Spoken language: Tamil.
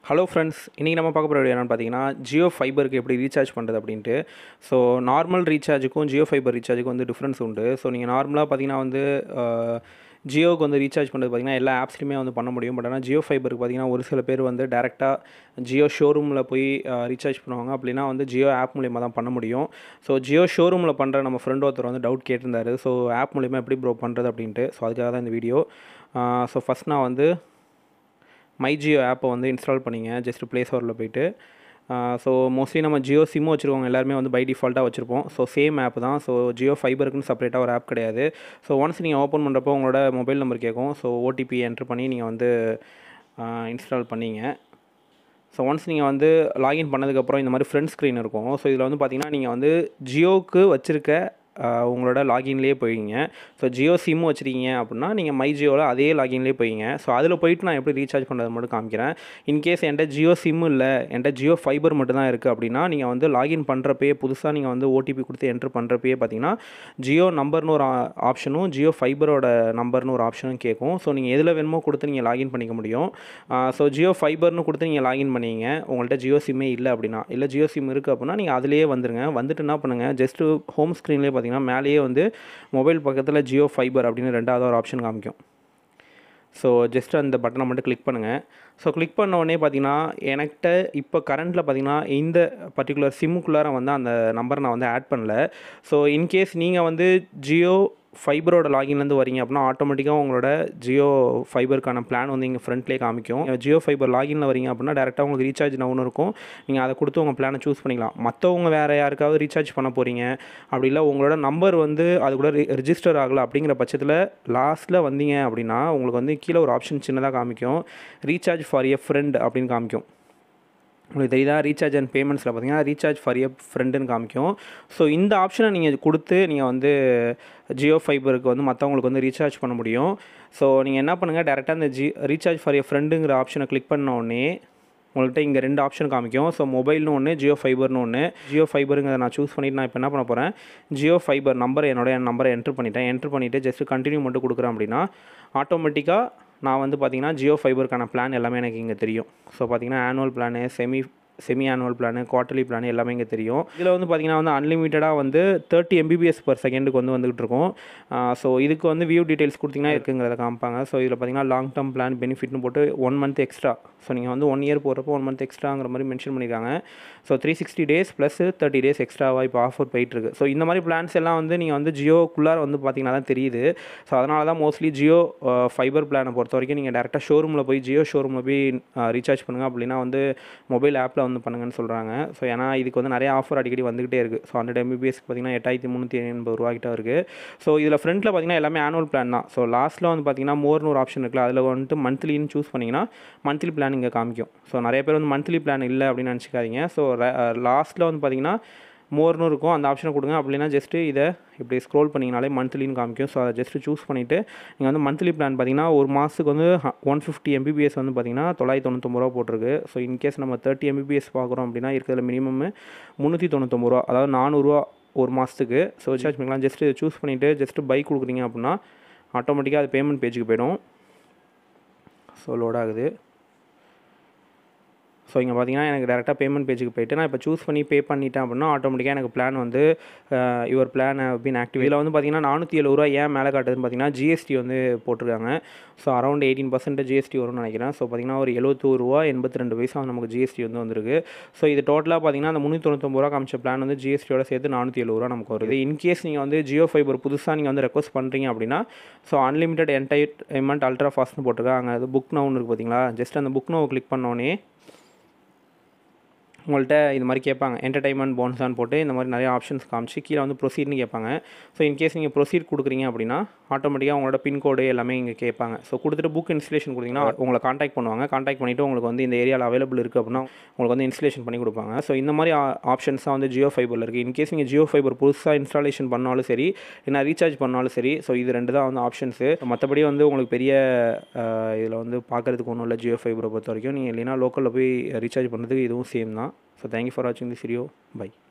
ஹலோ ஃப்ரெண்ட்ஸ் இன்றைக்கி நம்ம பார்க்க போகிற வீடியோ என்னென்னு பார்த்தீங்கன்னா ஜியோ ஃபைபருக்கு எப்படி ரீசார்ஜ் பண்ணுறது அப்படின்ட்டு ஸோ நார்மல் ரீசார்ஜுக்கும் ஜியோ ஃபைபர் ரீசார்ஜுக்கும் வந்து டிஃப்ரென்ஸ் உண்டு ஸோ நீங்கள் நார்மலாக பார்த்தீங்கன்னா வந்து ஜியோக்கு வந்து ரீசார்ஜ் பண்ணுறது பார்த்தீங்கன்னா எல்லா ஆப்ஸ்லையுமே வந்து பண்ண முடியும் பட் ஆனால் ஜியோ ஃபைபருக்கு பார்த்தீங்கன்னா ஒரு சில பேர் வந்து டேரெக்டாக ஜியோ ஷோரூமில் போய் ரீசார்ஜ் பண்ணுவாங்க அப்படின்னா வந்து ஜியோ ஆப் மூலிமா தான் பண்ண முடியும் ஸோ ஜியோ ஷோரூமில் பண்ணுற நம்ம ஃப்ரெண்ட் ஒருத்தர் வந்து டவுட் கேட்டிருந்தாரு ஸோ ஆப் மூலிமா எப்படி ப்ரோ பண்ணுறது அப்படின்ட்டு ஸோ அதுக்காக தான் இந்த வீடியோ ஸோ ஃபஸ்ட் நான் வந்து மை ஜியோ ஆப்பை வந்து இன்ஸ்டால் பண்ணிங்க ஜஸ்ட் ப்ளே ஸ்டோரில் போயிட்டு ஸோ மோஸ்ட்லி நம்ம ஜியோ சிம்மு வச்சுருக்கோங்க எல்லாருமே வந்து பை டிஃபால்ட்டாக வச்சுருப்போம் ஸோ சேம் ஆப் தான் ஸோ ஜியோ ஃபைபருக்குன்னு செப்பரேட்டாக ஒரு ஆப் கிடையாது ஸோ ஒன்ஸ் நீங்கள் ஓப்பன் பண்ணுறப்போ உங்களோட மொபைல் நம்பர் கேட்கும் ஸோ ஓடிபி என்ட்ரு பண்ணி நீங்கள் வந்து இன்ஸ்டால் பண்ணிங்க ஸோ ஒன்ஸ் நீங்கள் வந்து லாகின் பண்ணதுக்கப்புறம் இந்த மாதிரி ஃப்ரண்ட் ஸ்க்ரீன் இருக்கும் ஸோ இதில் வந்து பார்த்தீங்கன்னா நீங்கள் வந்து ஜியோவுக்கு வச்சுருக்க உங்களோட லாகின்லேயே போயிங்க ஸோ ஜியோ சிம்மு வச்சுருக்கீங்க அப்படின்னா நீங்கள் மை ஜியோவில் அதே லாகின்லேயே போயிங்க ஸோ அதில் போயிட்டு நான் எப்படி ரீசார்ஜ் பண்ணுறது மட்டும் காமிக்கிறேன் இன்கேஸ் என்கிட்ட ஜியோ சிம்மு இல்லை என்கிட்ட ஜியோ ஃபைபர் மட்டும் தான் இருக்குது அப்படின்னா நீங்கள் வந்து லாகின் பண்ணுறப்பயே புதுசாக நீங்கள் வந்து ஓடிபி கொடுத்து என்ட்ரு பண்ணுறப்பயே பார்த்தீங்கன்னா ஜியோ நம்பர்னு ஒரு ஆப்ஷனும் ஜியோ ஃபைபரோட நம்பர்னு ஒரு ஆப்ஷனும் கேட்கும் ஸோ நீங்கள் எதில் வேணுமோ கொடுத்து நீங்கள் லாகின் பண்ணிக்க முடியும் ஸோ ஜியோ ஃபைபர்னு கொடுத்து நீங்கள் லாகின் பண்ணிங்க உங்கள்கிட்ட ஜியோ சிம்மே இல்லை அப்படின்னா இல்லை ஜியோ சிம் இருக்குது அப்படின்னா நீங்கள் அதிலேயே வந்துருங்க வந்துட்டு என்ன பண்ணுங்கள் ஜஸ்ட்டு ஹோம் ஸ்க்ரீன்லேயே பார்த்தீங்கன்னா மேலேயே வந்து மொபைல் பக்கத்தில் ஜியோ ஃபைபர் அப்படின்னு ரெண்டாவது ஒரு ஆப்ஷன் காமிக்கும் ஸோ ஜஸ்ட் அந்த பட்டனை மட்டும் கிளிக் பண்ணுங்கள் ஸோ கிளிக் பண்ண உடனே பார்த்தீங்கன்னா எனக்கிட்ட இப்போ கரண்ட்டில் பார்த்தீங்கன்னா இந்த பர்டிகுலர் சிம்முக்குள்ளார வந்து அந்த நம்பரை நான் வந்து ஆட் பண்ணல ஸோ இன்கேஸ் நீங்கள் வந்து ஜியோ ஃபைபரோட லாகின்லேருந்து வரீங்க அப்படின்னா ஆட்டோமேட்டிக்காக உங்களோட ஜியோ ஃபைபருக்கான பிளான் வந்து இங்கே ஃப்ரண்ட்லேயே காமிக்கும் ஜியோ ஃபைபர் லாகினில் வரீங்க அப்படின்னா டேரெக்டாக உங்களுக்கு ரீசார்ஜ் நவுன்னு இருக்கும் நீங்கள் அதை கொடுத்து உங்கள் பிளானை சூஸ் பண்ணிக்கலாம் மற்றவங்க வேறு யாருக்காவது ரீசார்ஜ் பண்ண போகிறீங்க அப்படி இல்லை உங்களோட நம்பர் வந்து அது கூட ரிஜிஸ்டர் ஆகலை அப்படிங்கிற பட்சத்தில் லாஸ்ட்டில் வந்தீங்க அப்படின்னா உங்களுக்கு வந்து கீழே ஒரு ஆப்ஷன் சின்னதாக காமிக்கும் ரீசார்ஜ் ஃபார் எ ஃப்ரெண்ட் அப்படின்னு காமிக்கும் உங்களுக்கு தெரியுதா ரீசார்ஜ் அண்ட் பேமெண்ட்ஸில் பார்த்தீங்கன்னா ரீசார்ஜ் ஃபார் எ ஃப்ரெண்டுன்னு காமிக்கும் ஸோ இந்த ஆப்ஷனை நீங்கள் கொடுத்து நீங்கள் வந்து ஜியோ ஃபைபருக்கு வந்து மற்றவங்களுக்கு வந்து ரீசார்ஜ் பண்ண முடியும் ஸோ நீங்கள் என்ன பண்ணுங்கள் டேரெக்டாக அந்த ஜி ரீசார்ஜ் ஃபார் எ ஃப்ரெண்டுங்கிற ஆப்ஷனை கிளிக் பண்ண உடனே உங்கள்கிட்ட இங்கே ரெண்டு ஆப்ஷன் காமிக்கும் ஸோ மொபைல்னு ஒன்று ஜியோ ஃபைபர்னு ஒன்று ஜியோ ஃபைபருங்கிறத நான் சூஸ் பண்ணிவிட்டு நான் இப்போ என்ன பண்ண போகிறேன் ஜியோ ஃபைபர் நம்பர் என்னோட என் நம்பரை என்ட்ரு பண்ணிட்டேன் என்ட்ரு பண்ணிவிட்டு ஜஸ்ட் கண்டினியூ மட்டும் கொடுக்குறேன் அப்படின்னா ஆட்டோமேட்டிக்காக நான் வந்து பார்த்திங்கன்னா ஜியோ ஃபைபருக்கான பிளான் எல்லாமே எனக்கு இங்கே தெரியும் ஸோ பார்த்திங்கன்னா annual plan semi semi annual plan quarterly plan எல்லாமே இங்கே தெரியும் இதில் வந்து பார்த்திங்கன்னா வந்து அன்லிமிட்டடாக வந்து தேர்ட்டி எம்பிபிஎஸ் பர் செகண்டுக்கு வந்து வந்துகிட்டு இருக்கும் ஸோ இதுக்கு வந்து வியூ டீட்டெயில்ஸ் கொடுத்திங்கன்னா இருக்குங்கிறத காமிப்பாங்க ஸோ இதில் பார்த்திங்கன்னா லாங் டேர்ம் பிளான் பெனிஃபிட்னு போட்டு ஒன் மந்த் எக்ஸ்ட்ரா ஸோ நீங்கள் வந்து ஒன் இயர் போகிறப்போ ஒன் மந்த் எக்ஸ்ட்ராங்கிற மாதிரி மென்ஷன் பண்ணியிருக்காங்க so three sixty days plus thirty days எக்ஸ்ட்ராவாக இப்போ ஆஃபர் போயிட்டுருக்கு ஸோ இந்த மாதிரி பிளான்ஸ் எல்லாம் வந்து நீங்கள் வந்து ஜியோக்குள்ளார வந்து பார்த்திங்கன்னா தான் தெரியுது ஸோ அதனால தான் மோஸ்ட்லி ஜியோ ஃபைபர் பிளானை பொறுத்த வரைக்கும் நீங்கள் டேரெக்டாக ஷோரூமில் போய் ஜியோ ஷோரூமில் போய் ரீசார்ஜ் பண்ணுங்கள் அப்படின்னா வந்து மொபைல் ஆப்பில் வந்து பண்ணுங்கன்னு சொல்கிறாங்க ஸோ ஏன்னா இதுக்கு வந்து நிறைய ஆஃபர் அடிக்கடி வந்துகிட்டே இருக்குது ஸோ ஹண்ட்ரட் எம்பிபிஎஸ் பார்த்திங்கன்னா எட்டாயிரத்தி முந்நூற்றி எண்பது ரூபாய்க்கிட்ட இருக்குது ஸோ இதில் ஃப்ரண்ட்டில் பார்த்திங்கன்னா எல்லாமே ஆனுவல் பிளான் தான் ஸோ லாஸ்ட்டில் வந்து பார்த்திங்கன்னா மோர்னு ஒரு ஆப்ஷன் இருக்குல்ல அதில் வந்துட்டு மந்த்லின்னு சூஸ் பண்ணிங்கன்னா மந்த்லி பிளான் இங்கே காமிக்கும் ஸோ நிறைய பேர் வந்து மந்த்லி பிளான் இல்லை அப்படின்னு நினச்சிக்காதீங்க ஸோ லாஸ்ட்டில் வந்து பார்த்திங்கன்னா மோர்னு இருக்கும் அந்த ஆப்ஷனை கொடுங்க அப்படின்னா ஜஸ்ட்டு இதை இப்படி ஸ்க்ரோல் பண்ணிங்கனாலே மந்த்லின்னு காமிக்கும் ஸோ அதை ஜஸ்ட்டு சூஸ் பண்ணிவிட்டு நீங்கள் வந்து மந்த்லி பிளான் பார்த்தீங்கன்னா ஒரு மாதத்துக்கு வந்து ஒன் ஃபிஃப்டி எம்பிபிஎஸ் வந்து பார்த்திங்கன்னா தொள்ளாயிரத்தி தொண்ணூத்தொம்பது ரூபா போட்டிருக்கு ஸோ இன்கேஸ் நம்ம தேர்ட்டி எம்பிபிஎஸ் பார்க்குறோம் அப்படின்னா இருக்கிறதுல மினிமம் முந்நூற்றி தொண்ணூத்தொம்பது ரூபா அதாவது நானூறுரூவா ஒரு மாதத்துக்கு ஸோ ரீசார்ஜ் பண்ணிக்கலாம் ஜஸ்ட்டு சூஸ் பண்ணிவிட்டு ஜஸ்ட்டு பைக் கொடுக்குறீங்க அப்படின்னா ஆட்டோமேட்டிக்காக அது பேமெண்ட் பேஜுக்கு போயிடும் ஸோ லோட் ஆகுது ஸோ இங்கே பார்த்தீங்கன்னா எனக்கு டேரெக்டாக பேமெண்ட் பேஜுக்கு போயிட்டு நான் இப்போ சூஸ் பண்ணி பே பண்ணிட்டேன் அப்படின்னா ஆட்டோமேட்டிக்காக எனக்கு பிளான் வந்து யுவர் பிளான் அப்படின்னு ஆக்டிவ் இதில் வந்து பார்த்தீங்கன்னா நானூற்றி எழுபது ரூபா ஏன் மேலே காட்டுதுன்னு பார்த்தீங்கன்னா ஜிஎஸ்டி வந்து போட்டிருக்காங்க so around eighteen percent GST வரும்னு நினைக்கிறேன் ஸோ பார்த்தீங்கன்னா ஒரு எழுபத்தோரு ரூபா எண்பத்தி ரெண்டு பைசா நமக்கு ஜிஎஸ்டி வந்து வந்திருக்கு ஸோ இது டோட்டலாக பார்த்தீங்கன்னா அந்த முந்நூற்றி தொண்ணூத்தொம்பது ரூபா காமிச்ச பிளான் வந்து ஜிஎஸ்டியோட சேர்த்து நானூற்றி எழுபது ரூபா நமக்கு வருது இன்கேஸ் நீங்கள் வந்து ஜியோ ஃபைபர் புதுசாக நீங்கள் வந்து ரெக்வஸ்ட் பண்ணுறீங்க அப்படின்னா ஸோ அன்லிமிட்டட் என்டைமெண்ட் அல்ட்ரா ஃபாஸ்ட்னு போட்டிருக்காங்க அது புக் நவுன் இருக்குது பார்த்தீங்களா ஜஸ்ட் அந்த புக் நோவை கிளிக் பண்ணோன்னே உங்கள்கிட்ட இது மாதிரி கேட்பாங்க என்டர்டைன்மெண்ட் போனஸான்னு போட்டு இந்த மாதிரி நிறைய ஆப்ஷன்ஸ் காமிச்சு கீழே வந்து ப்ரொசீட்னு கேட்பாங்க ஸோ இன்கேஸ் நீங்கள் ப்ரொசீட் கொடுக்குறீங்க அப்படின்னா ஆட்டோமேட்டிக்காக உங்களோட பின்கோடு எல்லாமே இங்கே கேட்பாங்க ஸோ கொடுத்துட்டு புக் இன்ஸ்டலேஷன் கொடுத்தீங்கன்னா உங்களை காண்டாக்ட் பண்ணுவாங்க காண்டாக்ட் பண்ணிவிட்டு உங்களுக்கு வந்து இந்த ஏரியாவில் அவைலபிள் இருக்குது அப்படின்னா உங்களுக்கு வந்து இன்ஸ்டலேஷன் பண்ணி கொடுப்பாங்க ஸோ இந்த மாதிரி ஆப்ஷன்ஸ் தான் வந்து ஜியோ ஃபைபரில் இருக்குது இன்கேஸ் நீங்கள் ஜியோ ஃபைபர் புதுசாக இன்ஸ்டாலேஷன் பண்ணாலும் சரி இல்லை ரீசார்ஜ் பண்ணாலும் சரி ஸோ இது ரெண்டு தான் வந்து ஆப்ஷன்ஸு மற்றபடி வந்து உங்களுக்கு பெரிய இதில் வந்து பார்க்குறதுக்கு ஒன்றும் இல்லை ஜியோ ஃபைபரை பொறுத்த வரைக்கும் நீங்கள் இல்லைனா லோக்கலில் போய் ரீசார்ஜ் பண்ணுறதுக்கு இதுவும் சேம் தான் ஸோ தேங்க்யூ ஃபார் வாட்சிங் திஸ் வீடியோ பை